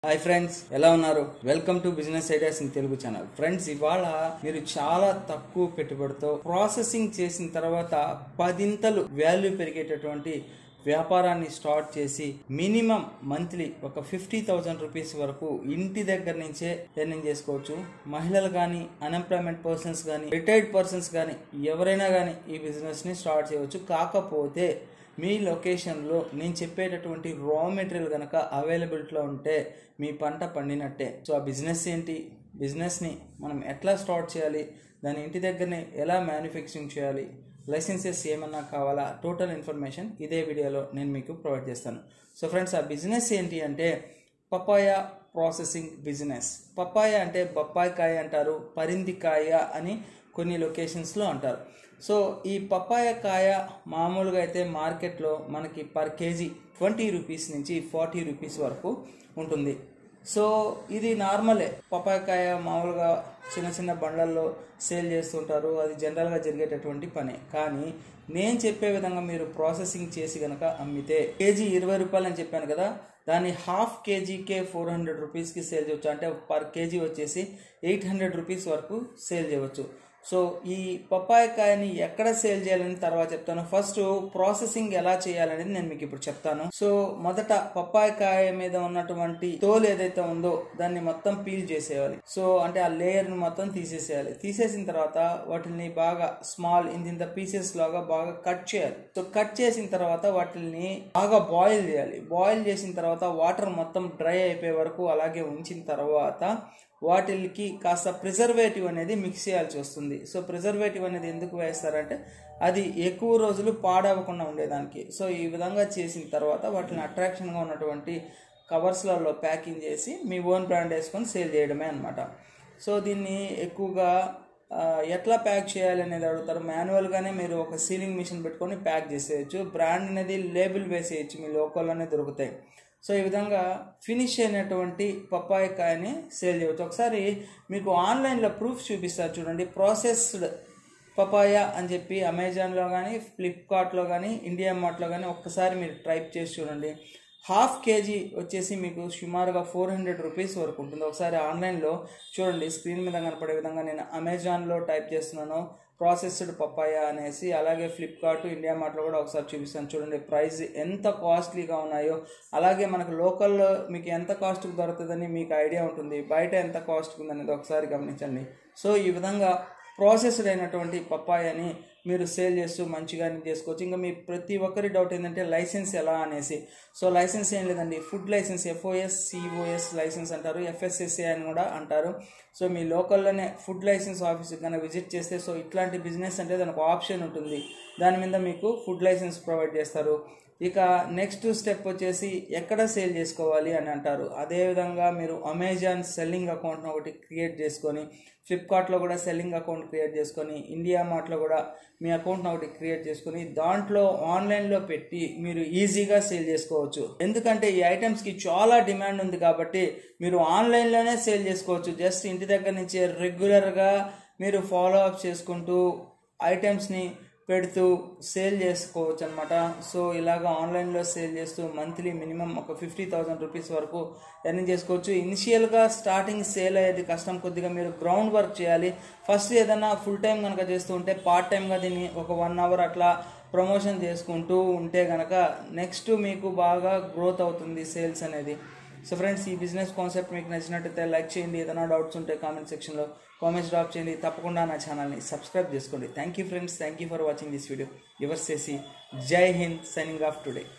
hi friends ఎలా ఉన్నారు welcome to business ideas in Telugu channel friends ఇవాళ మీరు చాలా తక్కువ పెట్టుబడితో ప్రాసెసింగ్ చేసిన తర్వాత పదింతలు వాల్యూ పెరిగేటటువంటి వ్యాపారాన్ని స్టార్ట్ చేసి మినిమం మంత్లీ ఒక ఫిఫ్టీ థౌజండ్ రూపీస్ వరకు ఇంటి దగ్గర నుంచే ఎర్నింగ్ చేసుకోవచ్చు మహిళలు కానీ అన్ఎంప్లాయ్మెంట్ పర్సన్స్ కానీ రిటైర్డ్ పర్సన్స్ కానీ ఎవరైనా కానీ ఈ బిజినెస్ని స్టార్ట్ చేయవచ్చు కాకపోతే మీ లొకేషన్లో నేను చెప్పేటటువంటి రా మెటీరియల్ కనుక అవైలబిలిటీలో ఉంటే మీ పంట పండినట్టే సో ఆ బిజినెస్ ఏంటి బిజినెస్ని మనం ఎట్లా స్టార్ట్ చేయాలి దాని ఇంటి దగ్గరనే ఎలా మ్యానుఫ్యాక్చరింగ్ చేయాలి లైసెన్సెస్ ఏమన్నా కావాలా టోటల్ ఇన్ఫర్మేషన్ ఇదే వీడియోలో నేను మీకు ప్రొవైడ్ చేస్తాను సో ఫ్రెండ్స్ ఆ బిజినెస్ ఏంటి అంటే పపాయ ప్రాసెసింగ్ బిజినెస్ పపాయ అంటే బొప్పాయికాయ అంటారు పరిందికాయ అని కొన్ని లొకేషన్స్లో అంటారు సో ఈ పపాయ కాయ మామూలుగా అయితే మార్కెట్లో మనకి పర్ కేజీ ట్వంటీ రూపీస్ నుంచి ఫార్టీ రూపీస్ వరకు ఉంటుంది సో ఇది నార్మలే పపాయకాయ మామూలుగా చిన్న చిన్న బండ్లల్లో సేల్ చేస్తుంటారు అది జనరల్గా జరిగేటటువంటి పనే కానీ నేను చెప్పే విధంగా మీరు ప్రాసెసింగ్ చేసి కనుక అమ్మితే కేజీ ఇరవై రూపాయలు అని చెప్పాను కదా దాన్ని హాఫ్ కేజీకే ఫోర్ హండ్రెడ్ రూపీస్కి సేల్ చేయవచ్చు అంటే పర్ కేజీ వచ్చేసి ఎయిట్ హండ్రెడ్ రూపీస్ వరకు సేల్ చేయవచ్చు సో ఈ పప్పాయకాయని ఎక్కడ సేల్ చేయాలని తర్వాత చెప్తాను ఫస్ట్ ప్రాసెసింగ్ ఎలా చేయాలనేది నేను మీకు ఇప్పుడు చెప్తాను సో మొదట పప్పాయకాయ మీద ఉన్నటువంటి తోలు ఏదైతే ఉందో దాన్ని మొత్తం పీల్ చేసేయాలి సో అంటే ఆ లేయర్ ని మొత్తం తీసేసేయాలి తీసేసిన తర్వాత వాటిని బాగా స్మాల్ ఇంత పీసెస్ లాగా బాగా కట్ చేయాలి సో కట్ చేసిన తర్వాత వాటిని బాగా బాయిల్ చేయాలి బాయిల్ చేసిన తర్వాత వాటర్ మొత్తం డ్రై అయిపోయే వరకు అలాగే ఉంచిన తర్వాత వాటికి కాస్త ప్రిజర్వేటివ్ అనేది మిక్స్ చేయాల్సి వస్తుంది సో ప్రిజర్వేటివ్ అనేది ఎందుకు వేస్తారంటే అది ఎక్కువ రోజులు పాడవకుండా ఉండేదానికి సో ఈ విధంగా చేసిన తర్వాత వాటిని అట్రాక్షన్గా ఉన్నటువంటి కవర్స్లలో ప్యాకింగ్ చేసి మీ ఓన్ బ్రాండ్ వేసుకొని సేల్ చేయడమే అనమాట సో దీన్ని ఎక్కువగా ఆ, ఎట్లా ప్యాక్ చేయాలి అనేది అడుగుతారు మాన్యువల్గానే మీరు ఒక సీలింగ్ మిషన్ పెట్టుకొని ప్యాక్ చేసేయచ్చు బ్రాండ్ అనేది లేబుల్ వేసేయచ్చు మీ లోకల్లోనే దొరుకుతాయి సో ఈ విధంగా ఫినిష్ అయినటువంటి పప్పాయ కాయని సేల్ చేయవచ్చు ఒకసారి మీకు ఆన్లైన్లో ప్రూఫ్ చూపిస్తారు చూడండి ప్రాసెస్డ్ పపాయ అని చెప్పి అమెజాన్లో కానీ ఫ్లిప్కార్ట్లో కానీ ఇండియా మార్ట్లో కానీ ఒక్కసారి మీరు టైప్ చేసి చూడండి హాఫ్ కేజీ వచ్చేసి మీకు సుమారుగా ఫోర్ హండ్రెడ్ రూపీస్ వరకు ఉంటుంది ఒకసారి ఆన్లైన్లో చూడండి స్క్రీన్ మీద కనపడే విధంగా నేను అమెజాన్లో టైప్ చేస్తున్నాను ప్రాసెస్డ్ పప్పాయ అనేసి అలాగే ఫ్లిప్కార్ట్ ఇండియా మార్ట్లో కూడా ఒకసారి చూపిస్తాను చూడండి ప్రైస్ ఎంత కాస్ట్లీగా ఉన్నాయో అలాగే మనకు లోకల్లో మీకు ఎంత కాస్ట్కి దొరుకుతుందని మీకు ఐడియా ఉంటుంది బయట ఎంత కాస్ట్కి ఉందనేది ఒకసారి గమనించండి సో ఈ విధంగా ప్రాసెస్డ్ అయినటువంటి పప్పాయని మీరు సేల్ చేస్తూ మంచిగా చేసుకోవచ్చు ఇంకా మీ ప్రతి ఒక్కరి డౌట్ ఏంటంటే లైసెన్స్ ఎలా అనేసి సో లైసెన్స్ ఏం లేదండి food licence FOS COS licence అంటారు ఎఫ్ఎస్ఎస్ఏ అని కూడా అంటారు సో మీ లోకల్లోనే ఫుడ్ లైసెన్స్ ఆఫీస్కి కనుక విజిట్ చేస్తే సో ఇట్లాంటి బిజినెస్ అంటే దానికి ఆప్షన్ ఉంటుంది దాని మీద మీకు ఫుడ్ లైసెన్స్ ప్రొవైడ్ చేస్తారు ఇక నెక్స్ట్ స్టెప్ వచ్చేసి ఎక్కడ సేల్ చేసుకోవాలి అని అంటారు అదేవిధంగా మీరు అమెజాన్ సెల్లింగ్ అకౌంట్ను ఒకటి క్రియేట్ చేసుకొని ఫ్లిప్కార్ట్లో కూడా సెల్లింగ్ అకౌంట్ క్రియేట్ చేసుకొని ఇండియా మార్ట్లో కూడా మీ అకౌంట్ను ఒకటి క్రియేట్ చేసుకొని దాంట్లో ఆన్లైన్లో పెట్టి మీరు ఈజీగా సేల్ చేసుకోవచ్చు ఎందుకంటే ఈ ఐటమ్స్కి చాలా డిమాండ్ ఉంది కాబట్టి మీరు ఆన్లైన్లోనే సేల్ చేసుకోవచ్చు జస్ట్ ఇంటి దగ్గర నుంచి రెగ్యులర్గా మీరు ఫాలో అప్ చేసుకుంటూ ఐటమ్స్ని పెడుతూ సేల్ చేసుకోవచ్చు అనమాట సో ఇలాగ ఆన్లైన్లో సేల్ చేస్తూ మంత్లీ మినిమం ఒక ఫిఫ్టీ థౌజండ్ రూపీస్ వరకు ఎర్నింగ్ చేసుకోవచ్చు ఇనిషియల్గా స్టార్టింగ్ సేల్ అయ్యేది కష్టం కొద్దిగా మీరు గ్రౌండ్ వర్క్ చేయాలి ఫస్ట్ ఏదైనా ఫుల్ టైం కనుక చేస్తూ ఉంటే పార్ట్ టైంగా దీన్ని ఒక వన్ అవర్ అట్లా ప్రమోషన్ చేసుకుంటూ ఉంటే కనుక నెక్స్ట్ మీకు బాగా గ్రోత్ అవుతుంది సేల్స్ అనేది సో ఫ్రెండ్స్ ఈ బిజినెస్ కాన్సెప్ట్ మీకు నచ్చినట్టయితే లైక్ చేయండి ఏదైనా డౌట్స్ ఉంటే కామెంట్ సెక్షన్లో కామెంట్స్ డ్రాప్ చేయండి తప్పకుండా నా ఛానల్ని సబ్స్క్రైబ్ చేసుకోండి thank you friends thank you for watching this video యువర్స్ చేసి జై హింద్ సైనింగ్ ఆఫ్ టుడే